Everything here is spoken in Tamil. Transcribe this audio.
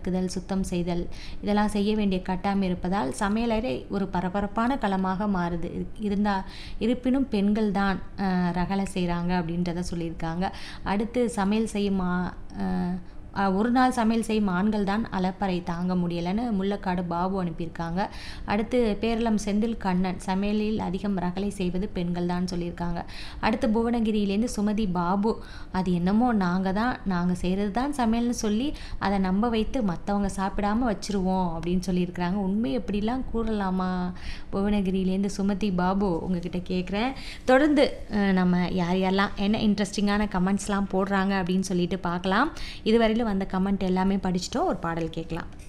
பெருக்குதல் சுத்தம் செய்தல் இதெல்லாம் செய்ய வேண்டிய கட்டாயம் இருப்பதால் சமையலறை ஒரு பரபரப்பான களமாக மாறுது இருந்தா இருப்பினும் பெண்கள் தான் அஹ், ரகளை செய்கிறாங்க அப்படின்றத சொல்லியிருக்காங்க அடுத்து சமையல் செய்யும் ஆ- அஹ், அஹ், ஒரு நாள் சமையல் செய்யும் ஆண்கள் தான் அலப்பறை தாங்க முடியலைன்னு முள்ளக்காடு பாபு அனுப்பியிருக்காங்க அடுத்து பேரளம் செந்தில் கண்ணன் சமையலில் அதிகம் ரகளை செய்வது பெண்கள் தான் சொல்லியிருக்காங்க அடுத்து புவனகிரியிலேருந்து சுமதி பாபு அது என்னமோ நாங்கள் தான் நாங்கள் செய்கிறது தான் சமையல்னு சொல்லி அதை நம்ப வைத்து மற்றவங்க சாப்பிடாம வச்சிருவோம் அப்படின்னு சொல்லியிருக்கிறாங்க உண்மை எப்படிலாம் கூறலாமா புவனகிரியிலேருந்து சுமதி பாபு உங்ககிட்ட கேட்குறேன் தொடர்ந்து அஹ், நம்ம யார் யாரெல்லாம் என்ன இன்ட்ரெஸ்டிங்கான கமெண்ட்ஸ்லாம் போடுறாங்க அப்படின்னு சொல்லிட்டு பார்க்கலாம் இதுவரையிலும் வந்த கமெண்ட் எல்லாமே படிச்சிட்டோம் ஒரு பாடல் கேட்கலாம்